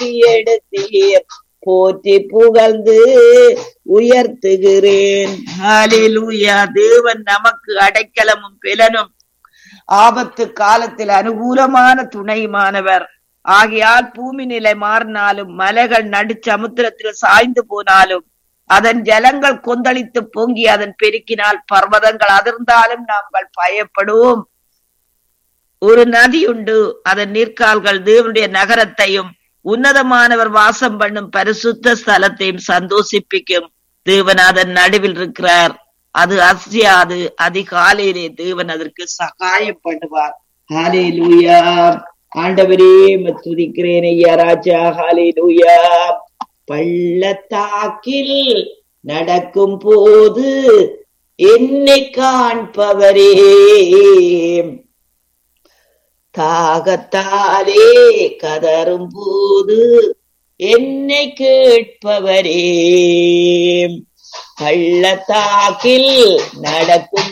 உயர்த்தி எடுத்தீர் போற்றி புகழ்ந்து உயர்த்துகிறேன் ஹalleluya தேவன் நமக்கு அடைக்கலமும் பிலனும் ஆபத்து காலத்தில் அனுகூலமான துணையுமானவர் ஆகையால் பூமி நிலை மாறினாலும் மலைகள் நடு சமுத்திரத்தில் சாய்ந்து போனாலும் அதன் ஜலங்கள் கொந்தளித்து பொங்கி அதன் பெருக்கினால் பர்வதங்கள் அதிர்ந்தாலும் நாங்கள் பயப்படுவோம் ஒரு நதி உண்டு அதன் நீர்க்கால்கள் தேவனுடைய நகரத்தையும் உன்னதமானவர் வாசம் பண்ணும் பரிசுத்த ஸ்தலத்தையும் சந்தோஷிப்பிக்கும் தேவன் அதன் நடுவில் இருக்கிறார் அது அசையாது அதிகாலையிலே தேவன் அதற்கு சகாயம் பண்ணுவார் ஹாலே லூயா ஆண்டவரே துதிக்கிறேன் ஐயா ராஜா ஹாலே லூயா பள்ளத்தாக்கில் நடக்கும் போது என்னை காண்பவரே தாகத்தாலே கதரும் போது என்னை கேட்பவரே பள்ளத்தாக்கில் நடக்கும்